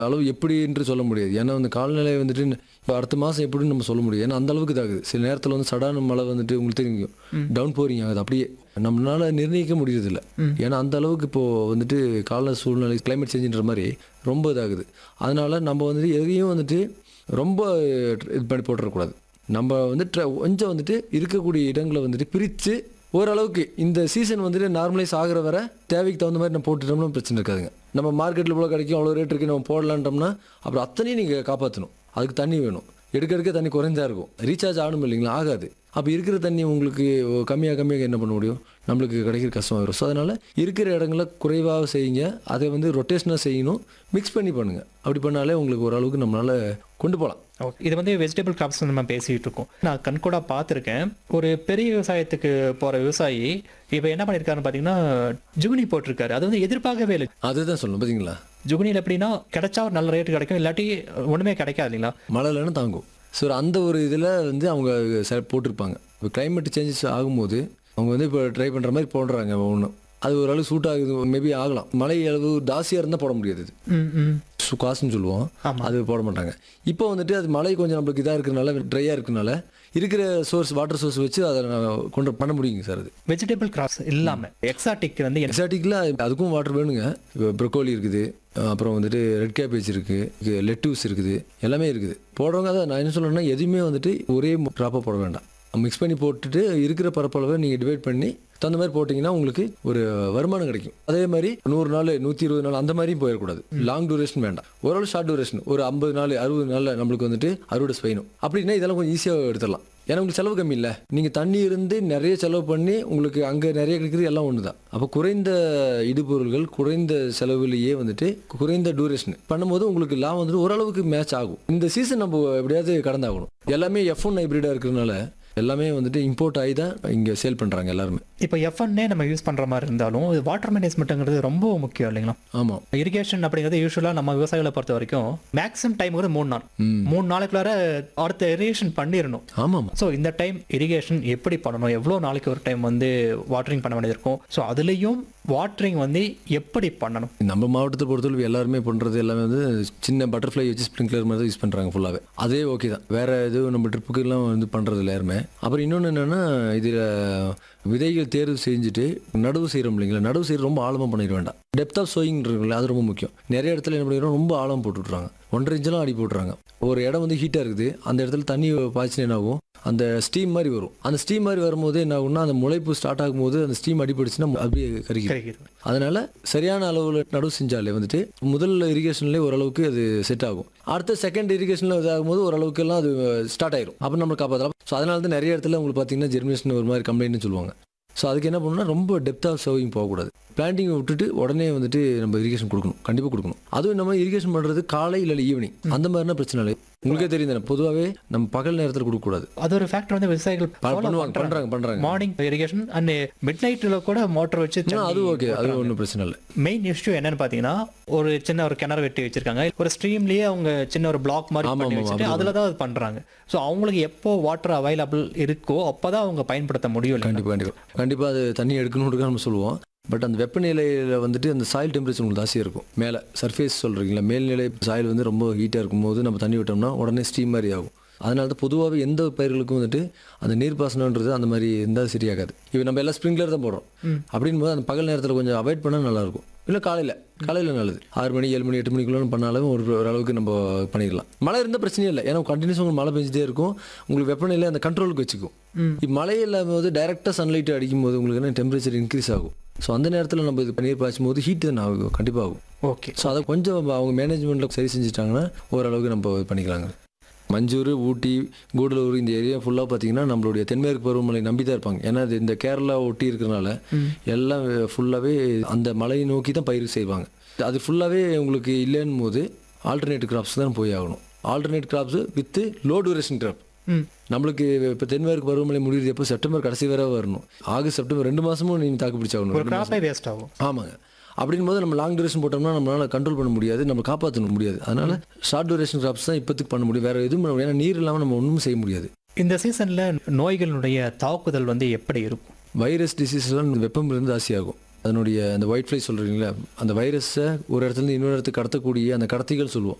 அளவு எப்படி என்று சொல்ல முடியாது ஏன்னா வந்து காலநிலை வந்துட்டு இப்போ அடுத்த மாதம் எப்படின்னு நம்ம சொல்ல முடியாது ஏன்னா அந்த அளவுக்கு இதாகுது சில நேரத்தில் வந்து சடான மழை வந்துட்டு உங்களுக்கு தெரியும் டவுன் போரிங் ஆகுது அப்படியே நம்மளால நிர்ணயிக்க முடியறதில்ல ஏன்னா அந்த அளவுக்கு இப்போ வந்துட்டு கால சூழ்நிலை கிளைமேட் சேஞ்சுன்ற மாதிரி ரொம்ப இதாகுது அதனால நம்ம வந்துட்டு எதையும் வந்துட்டு ரொம்ப இது பண்ணி போட்டுறக்கூடாது நம்ம வந்து ட்ர- கொஞ்சம் வந்துட்டு இருக்கக்கூடிய இடங்களை வந்துட்டு பிரித்து ஓரளவுக்கு இந்த சீசன் வந்துட்டு நார்மலைஸ் ஆகிற வர தேவைக்கு தகுந்த மாதிரி நம்ம போட்டுட்டோம்னா பிரச்சனை இருக்காதுங்க நம்ம மார்க்கெட்டில் இவ்வளோ கிடைக்கும் அவ்வளோ ரேட் இருக்கு நம்ம போடலான்ட்டோம்னா அப்புறம் அத்தனையும் நீங்கள் காப்பாற்றணும் அதுக்கு தண்ணி வேணும் எடுக்க எடுக்க தண்ணி குறைஞ்சா இருக்கும் ரீசார்ஜ் ஆகணும் இல்லைங்களா ஆகாது அப்போ இருக்கிற தண்ணி உங்களுக்கு கம்மியாக கம்மியாக என்ன பண்ண முடியும் நம்மளுக்கு கிடைக்கிற கஷ்டமாக வரும் ஸோ அதனால் இருக்கிற இடங்கள குறைவாக செய்யுங்க அதை வந்து ரொட்டேஷனாக செய்யணும் மிக்ஸ் பண்ணி பண்ணுங்கள் அப்படி பண்ணாலே உங்களுக்கு ஓரளவுக்கு நம்மளால் கொண்டு போகலாம் ஓகே இது வந்து வெஜிடபிள் கிராப்ஸ் நம்ம பேசிட்டு இருக்கோம் நான் கண்கூடா பார்த்துருக்கேன் ஒரு பெரிய விவசாயத்துக்கு போற விவசாயி இப்போ என்ன பண்ணியிருக்காருன்னு பார்த்தீங்கன்னா ஜுகுனி போட்டிருக்காரு அது வந்து எதிர்பார்க்கவே இல்லை அதுதான் சொல்லணும் பார்த்தீங்களா ஜுகுனியில் எப்படின்னா கிடைச்சா ஒரு நல்ல ரேட் கிடைக்கும் இல்லாட்டி ஒன்றுமே கிடைக்காது இல்லைங்களா மழை இல்லைன்னா தாங்கும் ஸோ அந்த ஒரு இதில் வந்து அவங்க செ- போட்டிருப்பாங்க இப்போ climate சேஞ்சஸ் ஆகும்போது அவங்க வந்து இப்போ ட்ரை பண்ணுற மாதிரி போடுறாங்க ஒன்று அது ஓரளவு சூட் ஆகுது மேபி ஆகலாம் மழை அளவு ஜாஸ்தியாக இருந்தால் போட முடியாது இது ம் ம் சுகாசுன்னு சொல்லுவோம் ஆமா. அது போட மாட்டாங்க இப்போ வந்துட்டு அது மழை கொஞ்சம் நம்மளுக்கு இதாக இருக்கிறனால ட்ரையாக இருக்கிறனால இருக்கிற சோர்ஸ் வாட்டர் சோர்ஸ் வச்சு அதை நான் கொண்டு பண்ண முடியுங்க சார் அது வெஜிடபிள் கிராப்ஸ் இல்லாமல் எக்ஸாட்டிக் வந்து என்ன எக்ஸாட்டிக்கில் அதுக்கும் வாட்டர் வேணுங்க இப்போ ப்ரொக்கோலி இருக்குது அப்புறம் வந்துட்டு ரெட் கேபேஜ் இருக்குது லெட்டூஸ் இருக்குது எல்லாமே இருக்குது போடுறவங்க அதை நான் என்ன சொல்கிறேன்னா எதுவுமே வந்துட்டு ஒரே ட்ராப்பாக போட வேண்டாம் மிக்ஸ் பண்ணி போட்டுட்டு இருக்கிற பரப்பளவை நீங்கள் டிவைட் பண்ணி தகுந்த மாதிரி போட்டிங்கன்னா உங்களுக்கு ஒரு வருமானம் கிடைக்கும் அதே மாதிரி நூறு நாள் நூற்றி இருபது நாள் அந்த மாதிரியும் போயிடக்கூடாது லாங் டூரேஷன் வேண்டாம் ஓரளவு ஷார்ட் டூரேஷன் ஒரு ஐம்பது நாள் அறுபது நாளில் நம்மளுக்கு வந்துட்டு அறுவடை செய்யணும் அப்படின்னா இதெல்லாம் கொஞ்சம் ஈஸியாக எடுத்துடலாம் ஏன்னா உங்களுக்கு செலவு கம்மி இல்லை நீங்கள் தண்ணி இருந்து நிறைய செலவு பண்ணி உங்களுக்கு அங்கே நிறைய கிடைக்கிறது எல்லாம் ஒன்று தான் அப்போ குறைந்த இடுபொருள்கள் குறைந்த செலவுலேயே வந்துட்டு குறைந்த டூரேஷன் பண்ணும்போது உங்களுக்கு லாபம் வந்துட்டு ஓரளவுக்கு மேட்ச் ஆகும் இந்த சீசன் நம்ம எப்படியாவது கடந்தாகணும் எல்லாமே எஃப் ஒன் ஹைப்ரிடாக இருக்கிறதுனால எல்லாமே வந்துட்டு இம்போர்ட் ஆகி தான் இங்கே சேல் பண்ணுறாங்க எல்லாருமே இப்போ எஃப்என்னே நம்ம யூஸ் பண்ணுற மாதிரி இருந்தாலும் வாட்டர் மேனேஜ்மெண்ட்டுங்கிறது ரொம்ப முக்கியம் இல்லைங்களா ஆமாம் இரிகேஷன் அப்படிங்கிறது யூஸ்வலாக நம்ம விவசாயிகளை பொறுத்த வரைக்கும் மேக்ஸிமம் டைம் வந்து மூணு நாள் மூணு நாளைக்குள்ளார அடுத்த இரிகேஷன் பண்ணிடணும் ஆமாம் ஸோ இந்த டைம் இரிகேஷன் எப்படி பண்ணணும் எவ்வளோ நாளைக்கு ஒரு டைம் வந்து வாட்டரிங் பண்ண வேண்டியது இருக்கும் ஸோ அதுலேயும் வாட்டரிங் வந்து எப்படி பண்ணணும் நம்ம மாவட்டத்தை பொறுத்தளவு எல்லாருமே பண்ணுறது எல்லாமே வந்து சின்ன பட்டர்ஃப்ளை வச்சு ஸ்ப்ரிங்க்லர் மாதிரி தான் யூஸ் பண்ணுறாங்க ஃபுல்லாகவே அதே ஓகே தான் வேறு எதுவும் நம்ம ட்ரிப்புக்கெல்லாம் வந்து பண்ணுறது இல்லை யாருமே அப்புறம் இன்னொன்று என்னென்னா இதில் விதைகள் தேர்வு செஞ்சுட்டு நடவு செய்கிறோம் இல்லைங்களா நடவு செய்கிற ரொம்ப ஆழமாக பண்ணிட வேண்டாம் டெப்த் ஆஃப் சோயிங் இருக்குல்ல அது ரொம்ப முக்கியம் நிறைய இடத்துல என்ன பண்ணிக்கிறோம் ரொம்ப ஆழம் போட்டு விட்றாங்க ஒன்றரை இன்ச்செல்லாம் அடி போட்டுறாங்க ஒரு இடம் வந்து ஹீட்டாக இருக்குது அந்த இடத்துல தண்ணி பாய்ச்சினா என்ன ஆகும் அந்த ஸ்டீம் மாதிரி வரும் அந்த ஸ்டீம் மாதிரி வரும்போது என்ன ஆகும்னா அந்த முளைப்பு ஸ்டார்ட் ஆகும்போது அந்த ஸ்டீம் அடிபட்டுச்சுன்னா அப்படியே கருகி கிடைக்கிறது அதனால சரியான அளவில் நடவு செஞ்சாலே வந்துட்டு முதல் இரிகேஷன்லேயே ஓரளவுக்கு அது செட் ஆகும் அடுத்த செகண்ட் இரிகேஷனில் இதாகும்போது ஓரளவுக்கு எல்லாம் அது ஸ்டார்ட் ஆயிரும் அப்போ நம்ம காப்பாற்றலாம் ஸோ அதனால தான் நிறைய இடத்துல உங்களுக்கு பார்த்தீங்கன்னா ஜெர்மினேஷன் ஒரு மாதிரி கம்ப்ளைண்ட்னு சொல்லுவாங்க ஸோ அதுக்கு என்ன பண்ணணும்னா ரொம்ப டெப்த் ஆஃப் சர்விங் போகக்கூடாது பிளான்டிங்கை விட்டுட்டு உடனே வந்துட்டு நம்ம இரிகேஷன் கொடுக்கணும் கண்டிப்பாக கொடுக்கணும் அதுவும் நம்ம இரிகேஷன் பண்ணுறது காலை இல்லை ஈவினிங் அந்த மாதிரினா பிரச்சனை இல்லை உங்களுக்கே தெரியும் தானே பொதுவாகவே நம்ம பகல் நேரத்தில் கொடுக்கக்கூடாது அது ஒரு ஃபேக்டர் வந்து விவசாயிகள் பண்ணுவாங்க பண்ணுறாங்க பண்ணுறாங்க மார்னிங் இரிகேஷன் அண்ட் மிட் நைட்டில் கூட மோட்டர் வச்சு அது ஓகே அது ஒன்றும் பிரச்சனை இல்லை மெயின் இஷ்யூ என்னன்னு பார்த்தீங்கன்னா ஒரு சின்ன ஒரு கிணறு வெட்டி வச்சிருக்காங்க ஒரு ஸ்ட்ரீம்லயே அவங்க சின்ன ஒரு பிளாக் மாதிரி ஆமா, பண்ணி ஆமா, வச்சுட்டு அதில் தான் அது பண்றாங்க ஸோ அவங்களுக்கு எப்போ வாட்டர் அவைலபிள் இருக்கோ அப்பதான் அவங்க பயன்படுத்த முடியும் இல்லைங்களா? கண்டிப்பாக கண்டிப்பாக கண்டிப்பாக அது தண்ணி எடுக்கணும்னு நம்ம சொல்லுவோம் பட் அந்த வெப்பநிலையில் வந்துட்டு அந்த சாயில் டெம்பரேச்சர் உங்களுக்கு ஜாஸ்தியாக இருக்கும் மேலே சர்ஃபேஸ் சொல்கிறீங்களா மேல்நிலை சாயில் வந்து ரொம்ப ஹீட்டாக இருக்கும்போது நம்ம தண்ணி விட்டோம்னா உடனே ஸ்டீம் மாதிரி ஆகும் அதனால தான் பொதுவாகவே எந்த பயிர்களுக்கும் வந்துட்டு அந்த நீர்ப்பாசனன்றது அந்த மாதிரி இருந்தால் சரியாகாது இப்போ நம்ம எல்லாம் ஸ்ப்ரிங்க்லர் தான் போடுறோம் அப்படின் போது அந்த பகல் நேரத்தில் கொஞ்சம் அவாய்ட் பண்ணால் நல்லாயிருக்கும் இல்லை காலையில் காலையில் நல்லது ஆறு மணி ஏழு மணி எட்டு மணிக்குள்ள பண்ணாலும் ஒரு ஓரளவுக்கு நம்ம பண்ணிடலாம் மழை இருந்தால் பிரச்சனையே இல்லை ஏன்னா கண்டினியூஸ் உங்களுக்கு மழை பெஞ்சிட்டே இருக்கும் உங்களுக்கு வெப்பநிலை அந்த கண்ட்ரோலுக்கு வச்சுக்கும் இப்போ மழை இல்லாமல் போது டைரெக்டாக சன்லைட் அடிக்கும் போது உங்களுக்கு என்ன டெம்பரேச்சர் இன்க்ரீஸ் ஆகும் ஸோ அந்த நேரத்தில் நம்ம இது நீர் பாய்ச்சும் போது ஹீட் தான் ஆகும் கண்டிப்பாக ஆகும் ஓகே ஸோ அதை கொஞ்சம் அவங்க மேனேஜ்மெண்ட்டில் சரி செஞ்சுட்டாங்கன்னா ஓரளவுக்கு நம்ம இது பண்ணிக்கலாங்க மஞ்சூர் ஊட்டி கூடலூர் இந்த ஏரியா ஃபுல்லாக பார்த்தீங்கன்னா நம்மளுடைய தென்மேற்கு பருவமழை நம்பி தான் இருப்பாங்க ஏன்னா இது இந்த கேரளா ஒட்டி இருக்கிறனால எல்லாம் ஃபுல்லாகவே அந்த மலையை நோக்கி தான் பயிர் செய்வாங்க அது ஃபுல்லாகவே உங்களுக்கு இல்லைன்னும் போது ஆல்டர்னேட் கிராப்ஸ் தான் போய் ஆகணும் alternate crops with low duration crop ம் நம்மளுக்கு இப்போ தென்மேற்கு பருவமழை முடியுது எப்போ செப்டம்பர் கடைசி வரை வரணும் ஆகஸ்ட் செப்டம்பர் ரெண்டு மாதமும் நீங்கள் தாக்கு பிடிச்சாகணும் ஒரு கிராப்பே வேஸ்ட் ஆகும் ஆமாங்க அப்படின் போது நம்ம லாங் டியூரேஷன் போட்டோம்னா நம்மளால கண்ட்ரோல் பண்ண முடியாது நம்ம காப்பாற்ற முடியாது அதனால ஷார்ட் டியூரேஷன் கிராப்ஸ் தான் இப்போதைக்கு பண்ண முடியும் வேற எதுவும் பண்ண முடியாது ஏன்னா நீர் இல்லாமல் நம்ம ஒன்றும் செய்ய முடியாது இந்த சீசன்ல நோய்களுடைய தாக்குதல் வந்து எப்படி இருக்கும் வைரஸ் டிசீஸ்லாம் வெப்பம் இருந்து ஜாஸ்தியாகும் அதனுடைய அந்த ஒயிட் ஃப்ளை சொல்கிறீங்களா அந்த வைரஸை ஒரு இடத்துலேருந்து இன்னொரு இடத்துக்கு கடத்தக்கூடிய அந்த கடத்திகள் சொல்லுவோம்